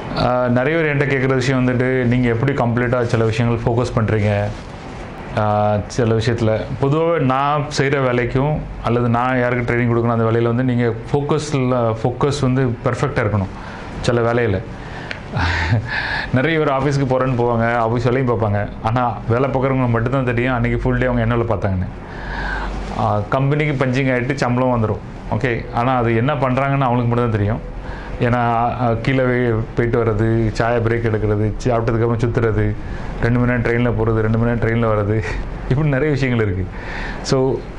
ஆஹ் நிறைய பேர் என்கிட்ட கேட்குற விஷயம் வந்துட்டு நீங்கள் எப்படி கம்ப்ளீட்டாக சில விஷயங்கள் ஃபோக்கஸ் பண்ணுறீங்க சில விஷயத்தில் பொதுவாக நான் செய்கிற வேலைக்கும் அல்லது நான் யாருக்கு ட்ரைனிங் கொடுக்கணும் அந்த வேலையில் வந்து நீங்கள் ஃபோக்கஸில் ஃபோக்கஸ் வந்து பெர்ஃபெக்டாக இருக்கணும் சில வேலையில் நிறைய பேர் ஆஃபீஸ்க்கு போகிறேன்னு போவாங்க ஆஃபீஸ் வேலையும் பார்ப்பாங்க ஆனால் வேலை பார்க்குறவங்க மட்டும்தான் தெரியும் அன்றைக்கி ஃபுல் டே அவங்க என்ன வேலை பார்த்தாங்கன்னு கம்பெனிக்கு பஞ்சிங் ஆகிட்டு சம்பளம் வந்துடும் ஓகே ஆனால் அது என்ன பண்ணுறாங்கன்னு அவங்களுக்கு மட்டும் தான் தெரியும் ஏன்னா அஹ், கீழே வே- போயிட்டு வர்றது சாய பிரேக் எடுக்கிறது சாப்பிட்டதுக்கப்புறம் சுற்றுறது ரெண்டு மணி நேரம் ட்ரெயினில் போகிறது ரெண்டு மணி நேரம் ட்ரெயினில் வர்றது இப்படி நிறைய விஷயங்கள் இருக்குது ஸோ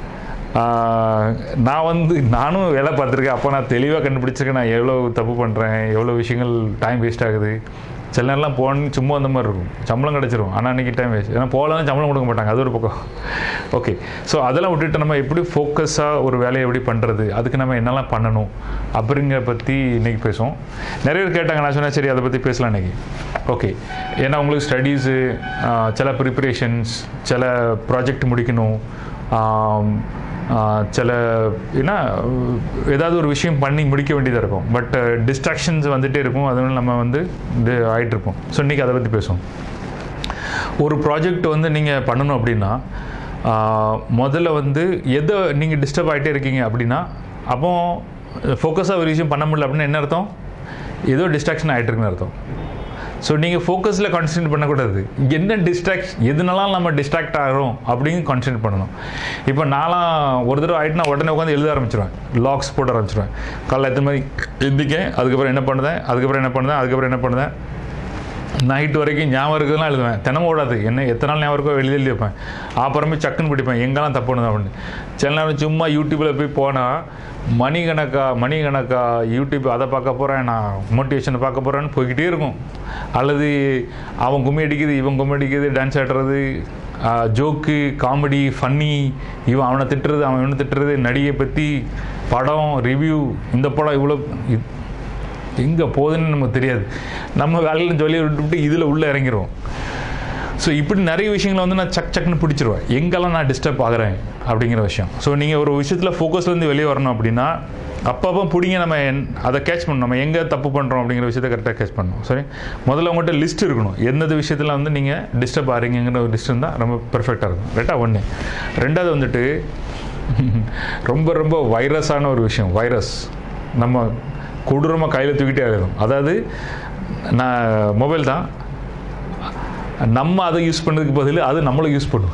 நான் வந்து நானும் வேலை பார்த்துருக்கேன் அப்போ நான் தெளிவாக கண்டுபிடிச்சிருக்கேன் நான் எவ்வளோ தப்பு பண்ணுறேன் எவ்வளோ விஷயங்கள் டைம் வேஸ்ட் ஆகுது சில நேரம்லாம் போன சும்மா அந்த மாதிரி இருக்கும் சம்பளம் கிடச்சிரும் ஆனால் அன்றைக்கி டைம் வேஸ்ட் ஏன்னா போகலாம் சம்பளம் கொடுக்க மாட்டாங்க அது ஒரு பக்கம் ஓகே ஸோ அதெல்லாம் விட்டுட்டு நம்ம எப்படி ஃபோக்கஸாக ஒரு வேலையை எப்படி பண்ணுறது அதுக்கு நம்ம என்னெல்லாம் பண்ணணும் அப்படிங்கிற பற்றி இன்றைக்கி பேசுவோம் நிறைய பேர் கேட்டாங்க நான் சொன்னேன் சரி அதை பற்றி பேசலாம் இன்றைக்கி ஓகே ஏன்னா உங்களுக்கு ஸ்டடீஸு சில ப்ரிப்பரேஷன்ஸ் சில ப்ராஜெக்ட் முடிக்கணும் ஆம், ஆஹ் சில ஏன்னா ஏதாவது ஒரு விஷயம் பண்ணி முடிக்க வேண்டியதாக இருக்கும் பட் டிஸ்ட்ராக்ஷன்ஸ் வந்துட்டே இருக்கும் அதனால நம்ம வந்து இது ஆகிட்டு இருப்போம் ஸோ இன்றைக்கி அதை பற்றி பேசுவோம் ஒரு ப்ராஜெக்ட் வந்து நீங்கள் பண்ணணும் அப்படின்னா ஆஹ், முதல்ல வந்து எதை நீங்கள் டிஸ்டர்ப் ஆகிட்டே இருக்கீங்க அப்படின்னா அப்போ ஃபோக்கஸாக ஒரு விஷயம் பண்ண முடியல அப்படின்னு என்ன அர்த்தம் ஏதோ டிஸ்ட்ராக்ஷன் ஆகிட்டு இருக்குன்னு அர்த்தம் ஸோ நீங்கள் ஃபோக்கஸில் கான்சன்ட்ரேட் பண்ணக்கூடாது என்ன டிஸ்ட்ராக்ட் எதுனாலும் நம்ம டிஸ்ட்ராக்ட் ஆகிறோம் அப்படின்னு கான்சன்ட்ரேட் பண்ணணும் இப்போ நான்லாம் ஒரு தடவை ஆகிட்டுனா உடனே உட்காந்து எழுத ஆரம்பிச்சிருவேன் லாக்ஸ் போட ஆரம்பிச்சிருவேன் காலைல எத்தனை மாதிரி எந்திக்கேன் அதுக்கப்புறம் என்ன பண்ணுதேன் அதுக்கப்புறம் என்ன பண்ணுதேன் அதுக்கப்புறம் என்ன பண்ணுதேன் நைட் வரைக்கும் ஞாபகம் இருக்குதுலாம் எழுதுவேன் தினமும் ஓடாது என்ன எத்தனை நாள் ஞாபகம் இருக்கோ எழுதி எழுதி வைப்பேன் அப்புறமே சக்குன்னு பிடிப்பேன் எங்கெல்லாம் தப்பு பண்ணுது அப்படின்னு சில நேரம் சும்மா யூடியூப்பில் போய் போனால் மணிக்கணக்கா மணிக்கணக்கா யூடியூப் அதை பார்க்க போகிறேன் நான் மோட்டிவேஷனை பார்க்க போகிறேன்னு போய்கிட்டே இருக்கும் அல்லது அவன் கும்மி அடிக்குது இவன் கும்மி அடிக்குது டான்ஸ் ஆடுறது ஜோக்கு காமெடி ஃபன்னி இவன் அவனை திட்டுறது அவன் இவனை திட்டுறது நடிகை பற்றி படம் ரிவ்யூ இந்த படம் இவ்வளோ இ- எங்கே போகுதுன்னு நமக்கு தெரியாது நம்ம வேலையில் சொல்லி விட்டுவிட்டு இதில் உள்ளே இறங்கிடுவோம் ஸோ இப்படி நிறைய விஷயங்களை வந்து நான் சக் சக்னு பிடிச்சிருவேன் எங்கெல்லாம் நான் டிஸ்டர்ப் ஆகுறேன் அப்படிங்கிற விஷயம் ஸோ நீங்கள் ஒரு விஷயத்தில் ஃபோக்கஸ்லேருந்து வெளியே வரணும் அப்படின்னா அப்பப்போ பிடிங்க நம்ம என்- அதை கேட்ச் பண்ணணும் நம்ம எங்கே தப்பு பண்ணுறோம் அப்படிங்கிற விஷயத்தை கரெக்டாக கேட்ச் பண்ணணும் சரி முதல்ல உங்கள்கிட்ட லிஸ்ட் இருக்கணும் எந்தெந்த விஷயத்தில் வந்து நீங்கள் டிஸ்டர்ப் ஆகிறீங்கிற ஒரு லிஸ்ட் இருந்தால் ரொம்ப பெர்ஃபெக்டாக இருக்கும் ரைட்டா ஒன்று ரெண்டாவது வந்துட்டு ரொம்ப ரொம்ப வைரஸான ஒரு விஷயம் வைரஸ் நம்ம கொடூரமாக கையில் தூக்கிட்டே ஆகிடும் அதாவது நான் மொபைல் தான் நம்ம அதை யூஸ் பண்ணதுக்கு பதில் அது நம்மளை யூஸ் பண்ணும்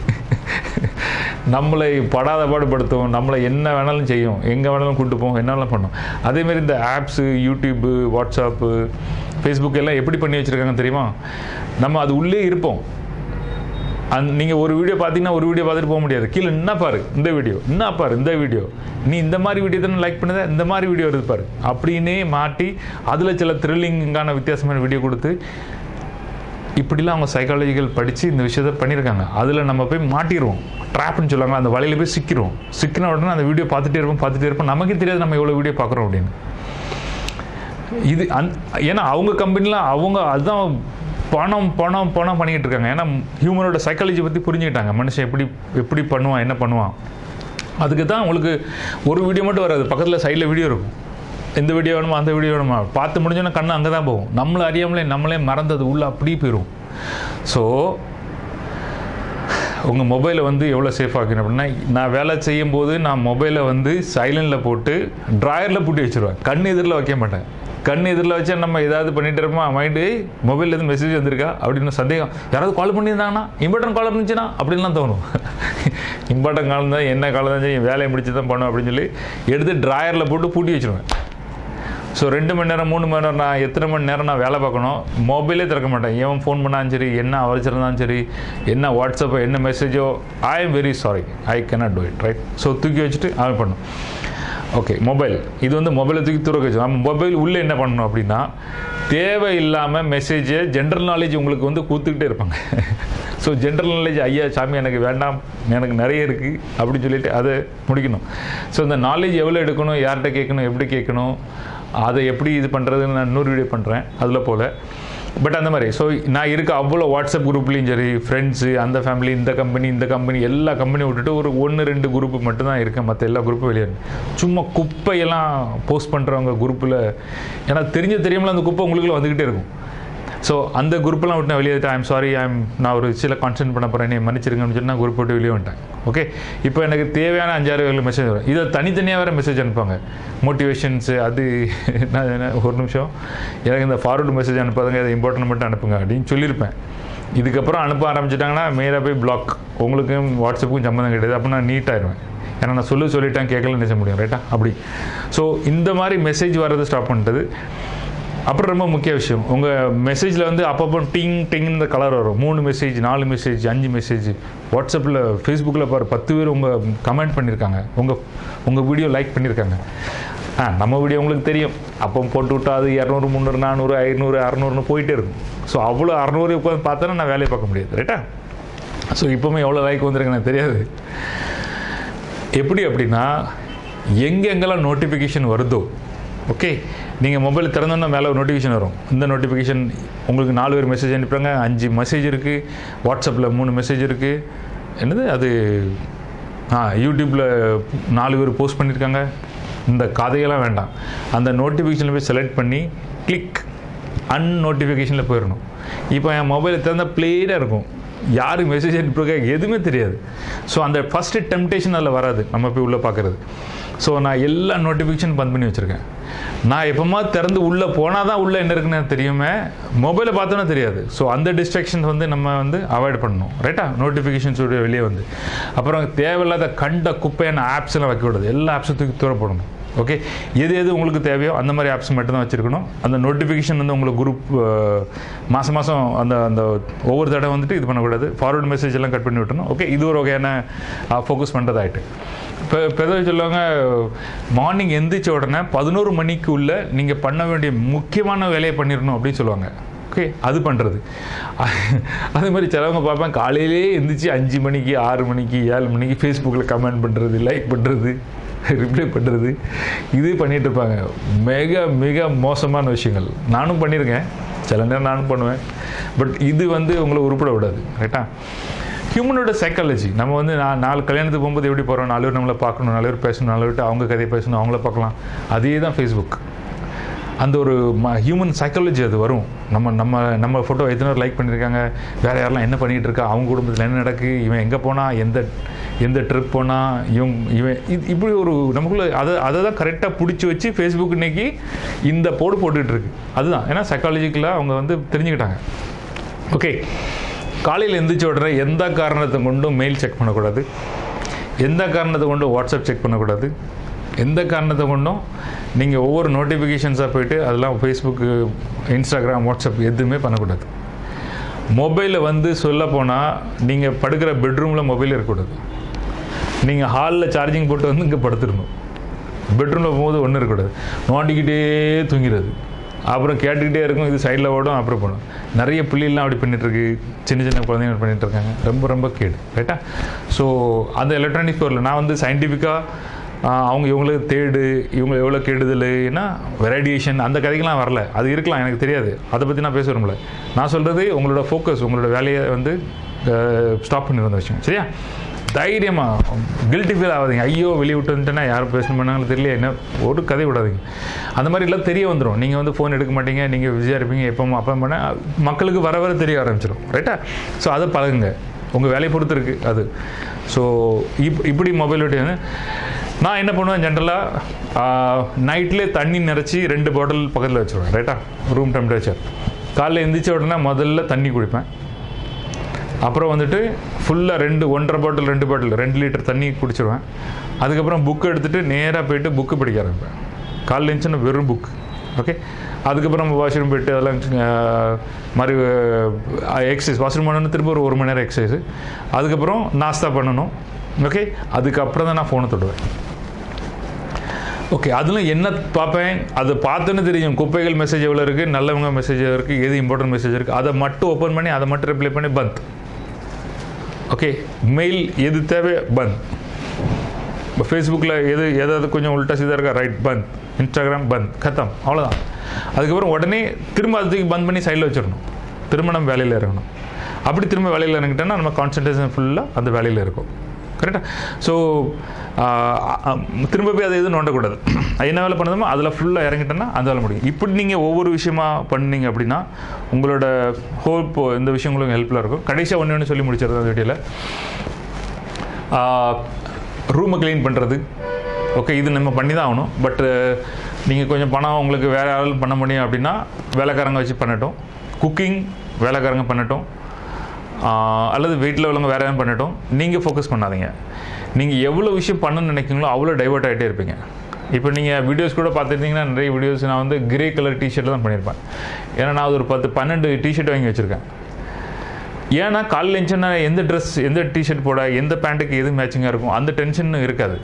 நம்மளை படாத பாடுபடுத்தும் நம்மளை என்ன வேணாலும் செய்யும் எங்கே வேணாலும் கூட்டு போகும் என்ன வேணாலும் பண்ணும் அதேமாரி இந்த ஆப்ஸு யூடியூப்பு வாட்ஸ்அப்பு ஃபேஸ்புக் எல்லாம் எப்படி பண்ணி வச்சுருக்காங்க தெரியுமா நம்ம அது உள்ளே இருப்போம் அந் நீங்கள் ஒரு வீடியோ பார்த்தீங்கன்னா ஒரு வீடியோ பார்த்துட்டு போக முடியாது கீழே என்ன பாரு இந்த வீடியோ என்ன பாரு இந்த வீடியோ நீ இந்த மாதிரி வீடியோ தானே லைக் பண்ணுத இந்த மாதிரி வீடியோ வருது பாரு அப்படின்னே மாட்டி அதில் சில த்ரில்லிங்கான வித்தியாசமான வீடியோ கொடுத்து இப்படிலாம் அவங்க சைக்காலஜிக்கல் படித்து இந்த விஷயத்த பண்ணியிருக்காங்க அதில் நம்ம போய் மாட்டிடுவோம் ட்ராப்னு சொல்லுவாங்க அந்த வலையில் போய் சிக்கிறோம் சிக்கின உடனே அந்த வீடியோ பார்த்துட்டே இருப்போம் பார்த்துட்டே இருப்போம் நமக்கே தெரியாது நம்ம எவ்வளோ வீடியோ பார்க்குறோம் அப்படின்னு இது அந் ஏன்னா அவங்க கம்பெனியில் அவங்க அதுதான் பணம் பணம் பணம் பண்ணிக்கிட்டு இருக்காங்க ஏன்னா ஹியூமனோட சைக்காலஜி பற்றி புரிஞ்சுக்கிட்டாங்க மனுஷன் எப்படி எப்படி பண்ணுவான் என்ன பண்ணுவான் அதுக்கு தான் உங்களுக்கு ஒரு வீடியோ மட்டும் வராது பக்கத்தில் சைடில் வீடியோ இருக்கும் இந்த வீடியோ வேணுமா அந்த வீடியோ வேணுமா பார்த்து முடிஞ்சோன்னா கண்ணு அங்கே தான் போகும் நம்மளை அறியாமலே நம்மளே மறந்தது உள்ளே அப்படியே போயிடும் ஸோ உங்கள் மொபைலை வந்து எவ்வளோ சேஃப் ஆக்கணும் அப்படின்னா நான் வேலை செய்யும் போது நான் மொபைலை வந்து சைலண்டில் போட்டு ட்ராயரில் பூட்டி வச்சுருவேன் கண் எதிரில் வைக்க மாட்டேன் கண் எதிரில் வச்சா நம்ம ஏதாவது பண்ணிட்டு இருப்போம் மைண்டு மொபைலில் எதுவும் மெசேஜ் வந்திருக்கா அப்படின்னு சந்தேகம் யாராவது கால் பண்ணியிருந்தாங்கன்னா இம்பார்ட்டன் கால் இருந்துச்சுன்னா அப்படின்லாம் தோணும் இம்பார்ட்டன் கால் தான் என்ன கால் தான் சரி வேலையை முடிச்சு தான் பண்ணும் அப்படின்னு சொல்லி எடுத்து ட்ராயரில் போட்டு பூட்டி வச்சுருவேன் ஸோ ரெண்டு மணி நேரம் மூணு மணி நேரம் நான் எத்தனை மணி நேரம் நான் வேலை பார்க்கணும் மொபைலே திறக்க மாட்டேன் ஏன் ஃபோன் பண்ணாலும் சரி என்ன அவசரம் சரி என்ன வாட்ஸ்அப்போ என்ன மெசேஜோ I am very sorry I cannot do it right so தூக்கி வச்சுட்டு அவன் பண்ணும் ஓகே மொபைல் இது வந்து மொபைலை தூக்கி தூர வச்சு நம்ம மொபைல் உள்ளே என்ன பண்ணணும் அப்படின்னா தேவை இல்லாமல் மெசேஜை ஜென்ரல் நாலேஜ் உங்களுக்கு வந்து கூத்துக்கிட்டே இருப்பாங்க ஸோ ஜென்ரல் நாலேஜ் ஐயா சாமி எனக்கு வேண்டாம் எனக்கு நிறைய இருக்குது அப்படின்னு சொல்லிட்டு அதை முடிக்கணும் ஸோ இந்த நாலேஜ் எவ்வளோ எடுக்கணும் யார்கிட்ட கேட்கணும் எப்படி கேட்கணும் அதை எப்படி இது பண்ணுறதுன்னு நான் இன்னொரு வீடியோ பண்ணுறேன் அதில் போல் பட் அந்த மாதிரி ஸோ நான் இருக்க அவ்வளோ வாட்ஸ்அப் குரூப்லேயும் சரி ஃப்ரெண்ட்ஸு அந்த ஃபேமிலி இந்த கம்பெனி இந்த கம்பெனி எல்லா கம்பெனியும் விட்டுட்டு ஒரு ஒன்று ரெண்டு குரூப்பு மட்டும்தான் இருக்கேன் மற்ற எல்லா குரூப்பும் வெளியே இருக்கு. சும்மா குப்பையெல்லாம் போஸ்ட் பண்ணுறவங்க குரூப்பில் ஏன்னா தெரிஞ்ச தெரியாமல் அந்த குப்பை உங்களுக்குள்ள வந்துக்கிட்டே இருக்கும் ஸோ அந்த குரூப்பெல்லாம் விட்டு நான் வெளியே ஐம் சாரி ஐம் நான் ஒரு சில கான்சென்ட் பண்ண போகிறேன் நீ மன்னிச்சிருங்கன்னு சொல்லி நான் குரூப் விட்டு வெளியே வந்துட்டேன் ஓகே இப்போ எனக்கு தேவையான அஞ்சாறு வேலை மெசேஜ் வரும் இதை தனித்தனியாக வேறு மெசேஜ் அனுப்புவாங்க மோட்டிவேஷன்ஸு அது நான் என்ன- ஒரு நிமிஷம் எனக்கு இந்த ஃபார்வர்டு மெசேஜ் அனுப்பாதுங்க அதை இம்பார்ட்டன்ட் மட்டும் அனுப்புங்க அப்படின்னு சொல்லியிருப்பேன் இதுக்கப்புறம் அனுப்ப ஆரம்பிச்சிட்டாங்கன்னா மேலே போய் பிளாக் உங்களுக்கும் வாட்ஸ்அப்புக்கும் சம்மந்தம் கிடையாது அப்போ நான் நீட்டாயிருவேன் ஏன்னா நான் சொல்லு சொல்லிட்டேன் கேட்கலன்னு நினைச்ச முடியும் ரைட்டா அப்படி ஸோ இந்த மாதிரி மெசேஜ் வர்றது ஸ்டாப் பண்ணிட்டது அப்புறம் ரொம்ப முக்கிய விஷயம் உங்கள் மெசேஜில் வந்து அப்பப்போ டிங் டிங் இந்த கலர் வரும் மூணு மெசேஜ் நாலு மெசேஜ் அஞ்சு மெசேஜ் வாட்ஸ்அப்பில் ஃபேஸ்புக்கில் பாரு பத்து பேர் உங்கள் கமெண்ட் பண்ணியிருக்காங்க உங்கள் உங்கள் வீடியோ லைக் பண்ணியிருக்காங்க ஆ நம்ம வீடியோ உங்களுக்கு தெரியும் அப்போ போட்டு விட்டா அது இரநூறு முந்நூறு நானூறு ஐநூறு அறநூறுன்னு போயிட்டே இருக்கும் ஸோ அவ்வளோ அறநூறு உட்காந்து பார்த்தோன்னா நான் வேலையை பார்க்க முடியாது ரைட்டா ஸோ இப்போவுமே எவ்வளோ லைக் வந்திருக்கு எனக்கு தெரியாது எப்படி அப்படின்னா எங்கெங்கெல்லாம் நோட்டிஃபிகேஷன் வருதோ ஓகே நீங்கள் மொபைல் திறந்தோன்னா மேலே ஒரு நோட்டிஃபிகேஷன் வரும் இந்த நோட்டிஃபிகேஷன் உங்களுக்கு நாலு பேர் மெசேஜ் அனுப்புகிறாங்க அஞ்சு மெசேஜ் இருக்குது வாட்ஸ்அப்பில் மூணு மெசேஜ் இருக்குது என்னது அது ஆ யூடியூப்பில் நாலு பேர் போஸ்ட் பண்ணியிருக்காங்க இந்த கதையெல்லாம் வேண்டாம் அந்த நோட்டிஃபிகேஷனில் போய் செலக்ட் பண்ணி கிளிக் அன் நோட்டிஃபிகேஷனில் போயிடணும் இப்போ என் மொபைலை திறந்தால் பிளேடாக இருக்கும் யார் மெசேஜ் அனுப்பியிருக்க எதுவுமே தெரியாது ஸோ அந்த ஃபஸ்ட்டு டெம்டேஷன் அதில் வராது நம்ம போய் உள்ளே பார்க்குறது ஸோ நான் எல்லா நோட்டிஃபிகேஷன் பந்த் பண்ணி வச்சுருக்கேன் நான் எப்போமா திறந்து உள்ளே போனால் தான் உள்ளே என்ன இருக்குன்னு எனக்கு தெரியுமே மொபைலை பார்த்தோன்னா தெரியாது ஸோ அந்த டிஸ்ட்ராக்ஷன்ஸ் வந்து நம்ம வந்து அவாய்ட் பண்ணணும் ரைட்டா நோட்டிஃபிகேஷன்ஸ் வெளியே வந்து அப்புறம் தேவையில்லாத கண்ட குப்பையான ஆப்ஸ் எல்லாம் வைக்கக்கூடாது எல்லா ஆப்ஸும் தூக்கி தூர போடணும் ஓகே எது எது உங்களுக்கு தேவையோ அந்த மாதிரி ஆப்ஸ் மட்டும் தான் வச்சுருக்கணும் அந்த நோட்டிஃபிகேஷன் வந்து உங்களுக்கு குரூப் மாதம் மாதம் அந்த அந்த ஒவ்வொரு தடவை வந்துட்டு இது பண்ணக்கூடாது ஃபார்வர்டு மெசேஜ் எல்லாம் கட் பண்ணி விட்டணும் ஓகே இது ஒரு வகையான ஃபோக்கஸ் பண்ணுறதாயிட்டு இப்போ பெரிய சொல்லுவாங்க மார்னிங் எந்திரிச்ச உடனே பதினோரு மணிக்கு உள்ள நீங்கள் பண்ண வேண்டிய முக்கியமான வேலையை பண்ணிடணும் அப்படின்னு சொல்லுவாங்க ஓகே அது பண்ணுறது அதே மாதிரி சிலவங்க பார்ப்பேன் காலையிலே எந்திரிச்சு அஞ்சு மணிக்கு ஆறு மணிக்கு ஏழு மணிக்கு ஃபேஸ்புக்கில் கமெண்ட் பண்ணுறது லைக் பண்ணுறது ரிப்ளை பண்ணுறது இது பண்ணிட்டு இருப்பாங்க மிக மிக மோசமான விஷயங்கள் நானும் பண்ணியிருக்கேன் சில நேரம் நானும் பண்ணுவேன் பட் இது வந்து உங்களை உருப்பட விடாது ரைட்டா ஹியூமனோட சைக்காலஜி நம்ம வந்து நான் நாலு கல்யாணத்துக்கு போகும்போது எப்படி போகிறோம் நாலு பேர் நம்மளை பார்க்கணும் நாலு பேர் பேசணும் நாலு பேர்ட்டு அவங்க கதையை பேசணும் அவங்கள பார்க்கலாம் அதே தான் ஃபேஸ்புக் அந்த ஒரு ம ஹியூமன் சைக்காலஜி அது வரும் நம்ம நம்ம நம்ம ஃபோட்டோ எத்தனை பேர் லைக் பண்ணியிருக்காங்க வேறு யாரெல்லாம் என்ன பண்ணிகிட்டு இருக்கா அவங்க குடும்பத்தில் என்ன நடக்கு இவன் எங்கே போனால் எந்த எந்த ட்ரிப் போனால் இவன் இவன் இது இப்படி ஒரு நமக்குள்ளே அதை அதை தான் கரெக்டாக பிடிச்சி வச்சு ஃபேஸ்புக் இன்னைக்கு இந்த போடு போட்டுட்டு இருக்கு அதுதான் ஏன்னா சைக்காலஜிக்கலாக அவங்க வந்து தெரிஞ்சுக்கிட்டாங்க ஓகே காலையில் எந்திரிச்ச உடனே எந்த காரணத்தை கொண்டும் மெயில் செக் பண்ணக்கூடாது எந்த காரணத்தை கொண்டும் வாட்ஸ்அப் செக் பண்ணக்கூடாது எந்த காரணத்தை கொண்டும் நீங்கள் ஒவ்வொரு நோட்டிஃபிகேஷன்ஸாக போயிட்டு அதெல்லாம் ஃபேஸ்புக்கு இன்ஸ்டாகிராம் வாட்ஸ்அப் எதுவுமே பண்ணக்கூடாது மொபைலை வந்து சொல்ல போனால் நீங்கள் படுக்கிற பெட்ரூமில் மொபைல் இருக்கக்கூடாது நீங்கள் ஹாலில் சார்ஜிங் போட்டு வந்து இங்கே படுத்துடணும் பெட்ரூமில் போகும்போது ஒன்றும் இருக்கக்கூடாது நோண்டிக்கிட்டே தூங்கிறது அப்புறம் கேட்டுக்கிட்டே இருக்கும் இது சைடில் ஓடும் அப்புறம் போடும் நிறைய பிள்ளைகள்லாம் அப்படி பண்ணிகிட்ருக்கு சின்ன சின்ன குழந்தைங்க பண்ணிகிட்டு இருக்காங்க ரொம்ப ரொம்ப கேடு ரைட்டா ஸோ அந்த எலக்ட்ரானிக் பொருள் நான் வந்து சயின்டிஃபிக்காக அவங்க இவங்களுக்கு தேடு இவங்க எவ்வளோ கெடுதல் ஏன்னா ரேடியேஷன் அந்த கதைக்கெல்லாம் வரல அது இருக்கலாம் எனக்கு தெரியாது அதை பற்றி நான் பேச விரும்பல நான் சொல்கிறது உங்களோட ஃபோக்கஸ் உங்களோட வேலையை வந்து ஸ்டாப் பண்ணிருந்த விஷயம் சரியா தைரியமாக கில்ட்டி ஃபீல் ஆகாதீங்க ஐயோ வெளியே விட்டு வந்துட்டேன்னா யாரும் பேசணும் பண்ணாங்களும் தெரியல என்ன ஒரு கதை விடாதீங்க அந்த மாதிரி எல்லாம் தெரிய வந்துடும் நீங்கள் வந்து ஃபோன் எடுக்க மாட்டீங்க நீங்கள் பிஸியாக இருப்பீங்க எப்போ அப்போ பண்ண மக்களுக்கு வர வர தெரிய ஆரம்பிச்சிடும் ரைட்டா ஸோ அதை பழகுங்க உங்கள் வேலையை பொறுத்து இருக்குது அது ஸோ இப் இப்படி மொபைல் விட்டு வந்து நான் என்ன பண்ணுவேன் ஜென்ரலாக நைட்லேயே தண்ணி நிறச்சி ரெண்டு பாட்டில் பக்கத்தில் வச்சுருவேன் ரைட்டா ரூம் டெம்பரேச்சர் காலைல எந்திரிச்ச உடனே முதல்ல தண்ணி குடிப்பேன் அப்புறம் வந்துட்டு ஃபுல்லாக ரெண்டு ஒன்றரை பாட்டில் ரெண்டு பாட்டில் ரெண்டு லிட்டர் தண்ணி குடிச்சிருவேன் அதுக்கப்புறம் புக்கு எடுத்துகிட்டு நேராக போயிட்டு புக்கு படிக்க ஆரம்பிப்பேன் காலைல இருந்துச்சுன்னா வெறும் புக் ஓகே அதுக்கப்புறம் வாஷ்ரூம் போயிட்டு அதெல்லாம் மாதிரி எக்ஸசைஸ் வாஷ்ரூம் பண்ணணும் திரும்ப ஒரு ஒரு மணி நேரம் எக்ஸசைஸ் அதுக்கப்புறம் நாஸ்தா பண்ணணும் ஓகே அதுக்கப்புறம் தான் நான் ஃபோனை தொடுவேன் ஓகே அதில் என்ன பார்ப்பேன் அதை பார்த்தோன்னு தெரியும் குப்பைகள் மெசேஜ் எவ்வளோ இருக்குது நல்லவங்க மெசேஜ் இருக்குது எது இம்பார்ட்டன்ட் மெசேஜ் இருக்குது அதை மட்டும் ஓப்பன் பண்ணி அதை மட்டும் ரிப்ளை பண்ணி பந்த் ஓகே மெயில் எது தேவை பந்த் இப்போ ஃபேஸ்புக்கில் எது எதாவது கொஞ்சம் உல்ட்டா சீதா இருக்கா ரைட் பந்த் இன்ஸ்டாகிராம் பந்த் கத்தம் அவ்வளோதான் அதுக்கப்புறம் உடனே திரும்ப அது தூக்கி பந்த் பண்ணி சைடில் வச்சிடணும் திரும்ப நம்ம வேலையில் இறங்கணும் அப்படி திரும்ப வேலையில் இறங்கிட்டோம்னா நம்ம கான்சன்ட்ரேஷன் ஃபுல்லாக அந்த வேலையில் இருக்கும் கரெக்டாக ஸோ திரும்ப போய் அதை எதுவும் நோண்டக்கூடாது என்ன வேலை பண்ணணுமோ அதில் ஃபுல்லாக இறங்கிட்டோன்னா அந்த வேலை முடியும் இப்படி நீங்கள் ஒவ்வொரு விஷயமா பண்ணீங்க அப்படின்னா உங்களோட ஹோல் இந்த விஷயம் உங்களுக்கு ஹெல்ப்ஃபுல்லாக இருக்கும் கடைசியாக ஒன்று ஒன்று சொல்லி முடிச்சிருந்தேன் அந்த வீடியோவில் ரூமை க்ளீன் பண்ணுறது ஓகே இது நம்ம பண்ணி தான் ஆகணும் பட்டு நீங்கள் கொஞ்சம் பணம் உங்களுக்கு வேறு ஆள் பண்ண முடியும் அப்படின்னா வேலைக்காரங்க வச்சு பண்ணட்டும் குக்கிங் வேலைக்காரங்க பண்ணட்டும் ஆஹ் அல்லது வீட்டில் உள்ளவங்க வேறு எதுவும் பண்ணட்டும் நீங்கள் ஃபோக்கஸ் பண்ணாதீங்க நீங்கள் எவ்வளோ விஷயம் பண்ணணும்னு நினைக்கிறீங்களோ அவ்வளோ டைவர்ட் ஆகிட்டே இருப்பீங்க இப்போ நீங்கள் வீடியோஸ் கூட பார்த்துருந்தீங்கன்னா நிறைய வீடியோஸ் நான் வந்து கிரே கலர் டிஷர்ட் தான் பண்ணியிருப்பேன் ஏன்னா நான் ஒரு பத்து பன்னெண்டு டிஷர்ட் வாங்கி வச்சுருக்கேன் ஏன்னா காலையில் எழுந்துச்சுன்னா எந்த ட்ரெஸ் எந்த டிஷர்ட் போட எந்த பேண்ட்டுக்கு எது மேட்சிங்காக இருக்கும் அந்த டென்ஷன் இருக்காது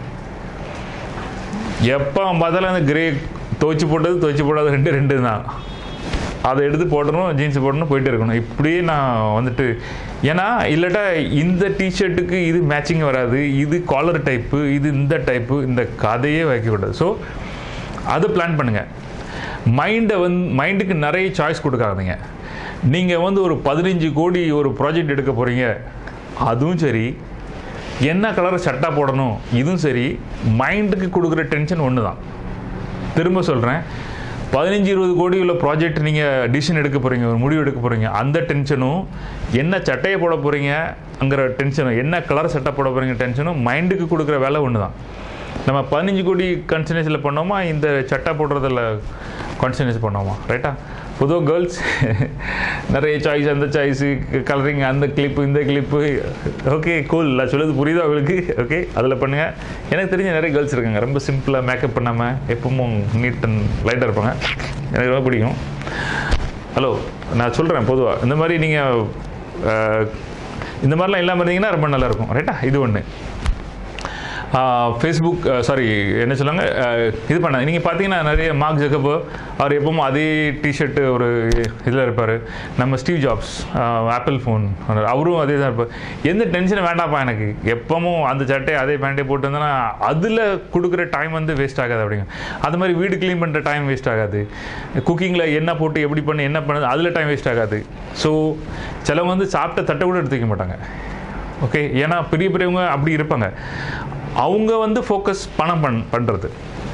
எப்போ பார்த்தாலும் அந்த கிரே துவைச்சு போட்டது துவைச்சு போடாத ரெண்டு ரெண்டு தான் அதை எடுத்து போடணும் ஜீன்ஸ் போடணும் போயிட்டு இருக்கணும் இப்படியே நான் வந்துட்டு ஏன்னா இல்லாட்டா இந்த டிஷர்ட்டுக்கு இது மேட்சிங் வராது இது காலர் டைப்பு இது இந்த டைப்பு இந்த கதையே வைக்கக்கூடாது ஸோ அது பிளான் பண்ணுங்கள் மைண்டை வந்து மைண்டுக்கு நிறைய சாய்ஸ் கொடுக்காதீங்க நீங்கள் வந்து ஒரு பதினஞ்சு கோடி ஒரு ப்ராஜெக்ட் எடுக்க போகிறீங்க அதுவும் சரி என்ன கலர் சட்டா போடணும் இதுவும் சரி மைண்டுக்கு கொடுக்குற டென்ஷன் ஒன்று தான் திரும்ப சொல்கிறேன் பதினஞ்சு இருபது கோடி உள்ள ப்ராஜெக்ட் நீங்கள் டிசிஷன் எடுக்க போகிறீங்க ஒரு முடிவு எடுக்க போகிறீங்க அந்த டென்ஷனும் என்ன சட்டையை போட போகிறீங்கங்கிற டென்ஷனும் என்ன கலர் சட்டை போட போகிறீங்க டென்ஷனும் மைண்டுக்கு கொடுக்குற வேலை ஒன்று தான் நம்ம பதினஞ்சு கோடி கான்சன்ட்ரேஷனில் பண்ணோமா இந்த சட்டை போடுறதில் கான்சன்ட்ரேட் பண்ணோமா ரைட்டா பொதுவாக கேர்ள்ஸ் நிறைய சாய்ஸ் அந்த சாய்ஸு கலரிங் அந்த கிளிப்பு இந்த கிளிப்பு ஓகே கூல் நான் சொல்லுறது புரியுதா உங்களுக்கு ஓகே அதில் பண்ணுங்கள் எனக்கு தெரிஞ்ச நிறைய கேர்ள்ஸ் இருக்காங்க ரொம்ப சிம்பிளாக மேக்கப் பண்ணாமல் எப்பவும் நீட் அண்ட் லைட்டாக இருப்பாங்க எனக்கு ரொம்ப பிடிக்கும் ஹலோ நான் சொல்கிறேன் பொதுவாக இந்த மாதிரி நீங்கள் இந்த மாதிரிலாம் இல்லாமல் இருந்தீங்கன்னா ரொம்ப நல்லாயிருக்கும் ரைட்டா இது ஒன்று ஃபேஸ்புக் சாரி என்ன சொல்லுவாங்க அஹ், இது பண்ண நீங்கள் பார்த்தீங்கன்னா நிறைய மார்க் ஜக்கபோ அவர் எப்பவும் அதே டிஷர்ட்டு ஒரு இதில் இருப்பார் நம்ம ஸ்டீவ் ஜாப்ஸ் ஆப்பிள் ஃபோன் அவரும் அதே தான் இருப்பார் எந்த டென்ஷனும் வேண்டாம்ப்பா எனக்கு எப்பவும் அந்த சட்டை அதே பேண்ட்டை போட்டு வந்தேன்னா அதில் கொடுக்குற டைம் வந்து வேஸ்ட் ஆகாது அப்படிங்க அது மாதிரி வீடு க்ளீன் பண்ணுற டைம் வேஸ்ட் ஆகாது குக்கிங்கில் என்ன போட்டு எப்படி பண்ணி என்ன பண்ணுது அதில் டைம் வேஸ்ட் ஆகாது ஸோ சிலவங்க வந்து சாப்பிட்ட தட்டை கூட எடுத்துக்க மாட்டாங்க ஓகே ஏன்னா பெரிய பெரியவங்க அப்படி இருப்பாங்க அவங்க வந்து ஃபோக்கஸ் பணம் பண் பண்ணுறது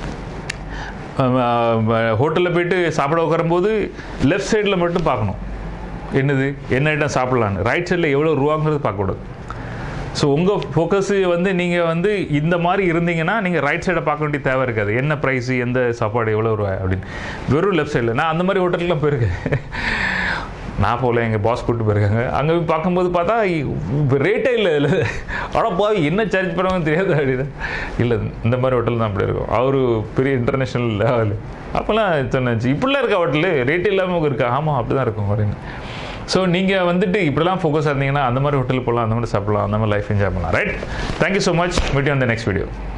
ஹோட்டலில் போயிட்டு சாப்பிட உட்காரும்போது லெஃப்ட் சைடில் மட்டும் பார்க்கணும் என்னது என்ன ஐட்டம் சாப்பிட்லான்னு ரைட் சைடில் எவ்வளோ ரூபாங்கிறது பார்க்கக்கூடாது ஸோ உங்கள் ஃபோக்கஸு வந்து நீங்கள் வந்து இந்த மாதிரி இருந்தீங்கன்னா நீங்கள் ரைட் சைடை பார்க்க வேண்டிய தேவை இருக்காது என்ன ப்ரைஸு எந்த சாப்பாடு எவ்வளோ ரூபாய் அப்படின்னு வெறும் லெஃப்ட் சைடில் நான் அந்த மாதிரி ஹோட்டலுக்குலாம் போயிருக்கேன் நான் போகல எங்கள் பாஸ் கூப்பிட்டு போயிருக்காங்க அங்கே போய் பார்க்கும்போது பார்த்தா ரேட்டே இல்லை இல்லை ஆனால் போய் என்ன சார்ஜ் பண்ணுவாங்கன்னு தெரியாது அப்படின்னு இல்லை இந்த மாதிரி ஹோட்டல் தான் அப்படி இருக்கும் அவர் பெரிய இன்டர்நேஷ்னல் லெவல் அப்போல்லாம் சொன்னாச்சு இப்படிலாம் இருக்கா ஹோட்டலு ரேட் இல்லாமல் இருக்கா ஆமாம் அப்படி தான் இருக்கும் அப்படின்னு ஸோ நீங்கள் வந்துட்டு இப்படிலாம் ஃபோக்கஸ் இருந்தீங்கன்னா அந்த மாதிரி ஹோட்டலுக்கு போகலாம் அந்த மாதிரி சாப்பிடலாம் அந்த மாதிரி லைஃப் என்ஜாய் பண்ணலாம் right thank you so much meet on the next video